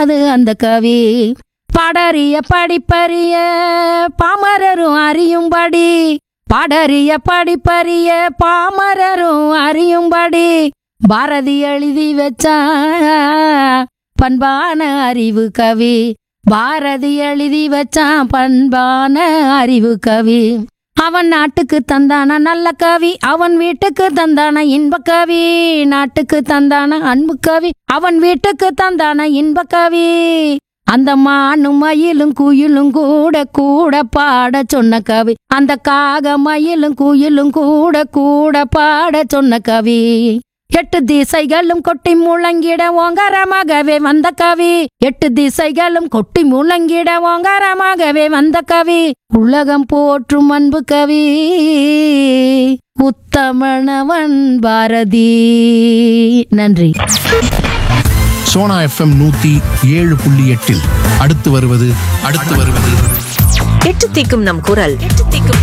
அது அந்த கவி பாடறிய படிப்பறிய பாமரரும் அறியும்படி பாடறிய படிப்பறிய பாமரரும் அறியும்படி பாரதி எழுதி வச்சா பண்பான அறிவு கவி பாரதி எழுதி வச்சான் பண்பான அறிவு கவி அவன் நாட்டுக்கு தந்தான நல்ல கவி அவன் வீட்டுக்கு தந்தான இன்ப கவி நாட்டுக்கு தந்தான அன்பு கவி அவன் வீட்டுக்கு தந்தான இன்ப கவி அந்த மானும் மயிலும் குயிலும் கூட கூட பாட சொன்ன கவி அந்த காக மயிலும் குயிலும் கூட கூட பாட சொன்ன கவி எட்டு திசைகளும் கொட்டி முழங்கிட ஓங்காரமாகவே வந்த கவி எட்டு திசைகளும் கொட்டி முழங்கிட ஓங்காரமாகவே வந்த கவி உலகம் போற்றும் அன்பு கவி உத்தமணவன் பாரதி நன்றி சோனா எஃப்எம் நூத்தி ஏழு புள்ளி எட்டில் அடுத்து வருவது அடுத்து வருவது எட்டு தீக்கும் நம் குரல் எட்டு தீக்கும்